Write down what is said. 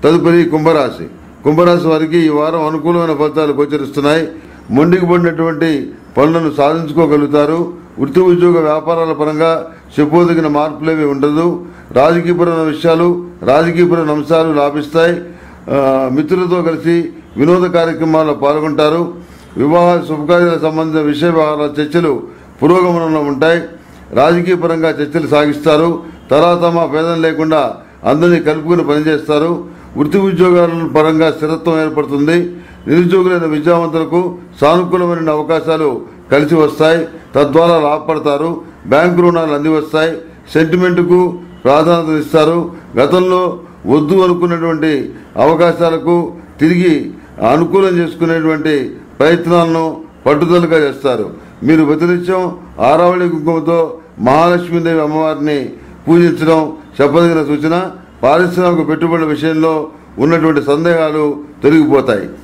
తదుపరి కుంభరాశి కుంభరాశి వారికి ఈ వారం అనుకూలమైన ఫలితాలు గోచరిస్తున్నాయి మొండికి పడినటువంటి పనులను సాధించుకోగలుగుతారు వృత్తి ఉద్యోగ వ్యాపారాల పరంగా చెప్పదగిన మార్పులేవి ఉండదు రాజకీయపరమైన విషయాలు రాజకీయపరమైన అంశాలు లాభిస్తాయి ఆ, మిత్రులతో కలిసి వినోద కార్యక్రమాల్లో పాల్గొంటారు వివాహ శుభకార్యాలకు సంబంధించిన విషయ వ్యవహారాల చర్చలు పురోగమనంలో ఉంటాయి రాజకీయ పరంగా చర్చలు సాగిస్తారు తరాతమ భేదం లేకుండా అందరినీ కలుపుకుని పనిచేస్తారు వృత్తి ఉద్యోగాల పరంగా స్థిరత్వం ఏర్పడుతుంది నిరుద్యోగులైన విద్యావంతులకు సానుకూలమైన అవకాశాలు కలిసి వస్తాయి తద్వారా లాభపడతారు బ్యాంకు రుణాలు అందివస్తాయి సెంటిమెంట్కు ప్రాధాన్యత ఇస్తారు గతంలో వద్దు అనుకున్నటువంటి అవకాశాలకు తిరిగి అనుకూలం చేసుకునేటువంటి ప్రయత్నాలను పట్టుదలగా చేస్తారు మీరు ప్రతినిత్యం ఆరావళి కుంకుమతో మహాలక్ష్మీదేవి అమ్మవారిని పూజించడం చెప్పదగిన సూచన పారిశ్రామిక పెట్టుబడుల విషయంలో ఉన్నటువంటి సందేహాలు తొలగిపోతాయి